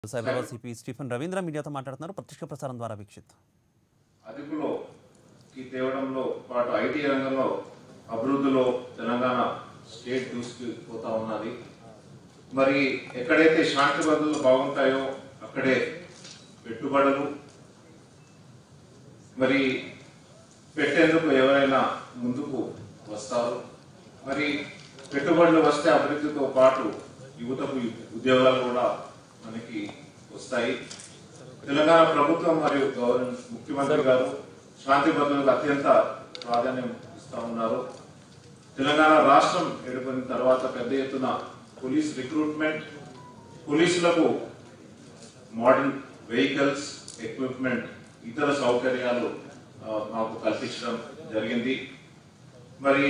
Cyberabad CP Stephen Ravindra మీడియాతో మాట్లాడుతున్నారు ప్రత్యక్ష ప్రసారం ద్వారా వీక్షిత్ అదుపులోకి తేవడంలో పాటు ఐటీ రంగంలో అభివృద్ధిలో తెలంగాణ స్టేట్ దూసుకుపోతా ఉన్నది మరి ఎక్కడైతే శాంతి భద్రతలు బాగుంటాయో అక్కడే పెట్టుబడులు మరి పెట్టేందుకు ఎవరైనా ముందుకు వస్తారు మరి పెట్టుబడులు వస్తే అభివృద్ధితో పాటు యువతకు ఉద్యోగాలు కూడా మనకి వస్తాయి తెలంగాణ ప్రభుత్వం మరియు గవర్నర్ ముఖ్యమంత్రి గారు శాంతి భద్రతలకు అత్యంత ప్రాధాన్యం ఇస్తా ఉన్నారు తెలంగాణ రాష్ట్రం ఏర్పడిన తర్వాత పెద్ద ఎత్తున పోలీస్ రిక్రూట్మెంట్ పోలీసులకు మోడర్న్ వెహికల్స్ ఎక్విప్మెంట్ ఇతర సౌకర్యాలు ఆ, మాకు కల్పించడం జరిగింది మరి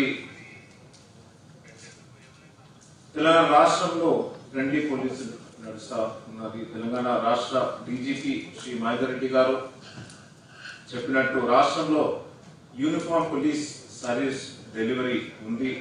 తెలంగాణ రాష్ట్రంలో ట్రెండీ పోలీసు నడుస్తా ఉన్నది తెలంగాణ రాష్ట్ర డీజీపీ శ్రీ మహేందర్ రెడ్డి గారు చెప్పినట్టు రాష్ట్రంలో యూనిఫామ్ పోలీస్ సర్వీస్ డెలివరీ ఉంది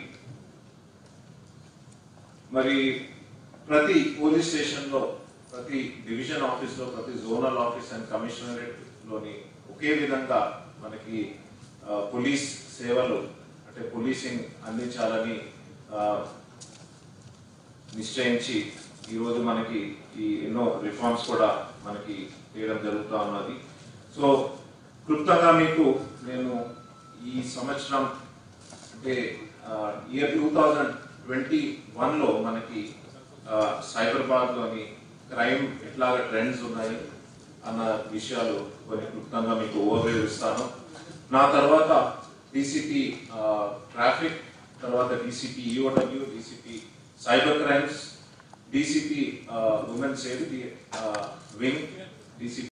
మరి ప్రతి పోలీస్ స్టేషన్ లో ప్రతి డివిజన్ ఆఫీస్ లో ప్రతి జోనల్ ఆఫీస్ అండ్ కమిషనరేట్ లోని ఒకే విధంగా మనకి ఆ, పోలీస్ సేవలు అంటే పోలీసింగ్ అందించాలని ఆ, నిశ్చయించి ఈ రోజు మనకి ఈ ఎన్నో రిఫార్మ్స్ కూడా మనకి చేయడం జరుగుతూ ఉన్నది సో క్లుప్తంగా మీకు నేను ఈ సంవత్సరం అంటే year two thousand twenty one లో మనకి సైబరాబాద్ లోని క్రైమ్ ఎట్లాగా ట్రెండ్స్ ఉన్నాయి అన్న విషయాలు కొన్ని క్లుప్తంగా మీకు ఓవర్వ్యూ ఇస్తాను నా తర్వాత డీసీపీ ట్రాఫిక్ తర్వాత DCP EOW DCP cyber crimes DCP women safety wing DCP